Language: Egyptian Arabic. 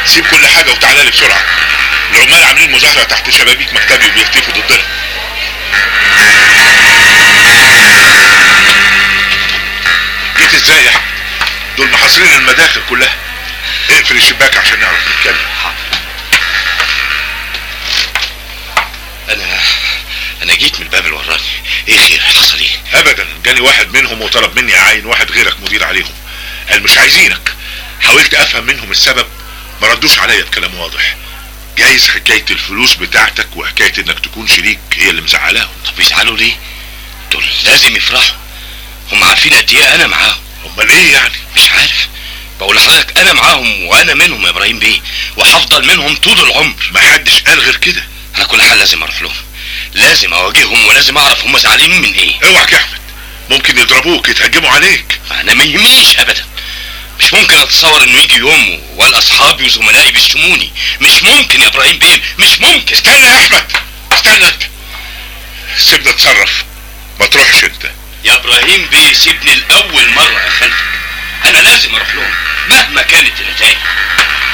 سيب كل حاجه وتعالى لي بسرعه العمال عاملين مظاهره تحت شبابيك مكتبي وبيهتفوا ضدنا جيت ازاي يا احمد دول محاصرين المداخل كلها اقفل الشباك عشان نعرف نتكلم انا انا جيت من الباب اللي وراني ايه خير حصل ايه ابدا جاني واحد منهم وطلب مني اعين واحد غيرك مدير عليهم قال مش عايزينك حاولت افهم منهم السبب ما ردوش عليا بكلام واضح جايز حكاية الفلوس بتاعتك وحكاية انك تكون شريك هي اللي مزعلاهم طب يزعلوا ليه دول لازم يفرحوا هم عارفين قد ايه انا معاهم امال ايه يعني مش عارف بقول لحضرتك انا معاهم وانا منهم يا ابراهيم بيه وهفضل منهم طول العمر ما حدش قال غير كده على كل حال لازم اروح لهم لازم اواجههم ولازم اعرف هم زعلانين من ايه اوعك يا احمد ممكن يضربوك يتهجموا عليك انا ما يهمنيش ابدا مش ممكن اتصور انه يجي يوم ولا اصحابي وزملائي بيشتموني مش ممكن يا ابراهيم بيه مش ممكن استنى يا احمد استنى انت سيبني اتصرف ما تروحش انت يا ابراهيم بيه سيبني الاول مره يا خالتك انا لازم اروح لهم مهما كانت النتائج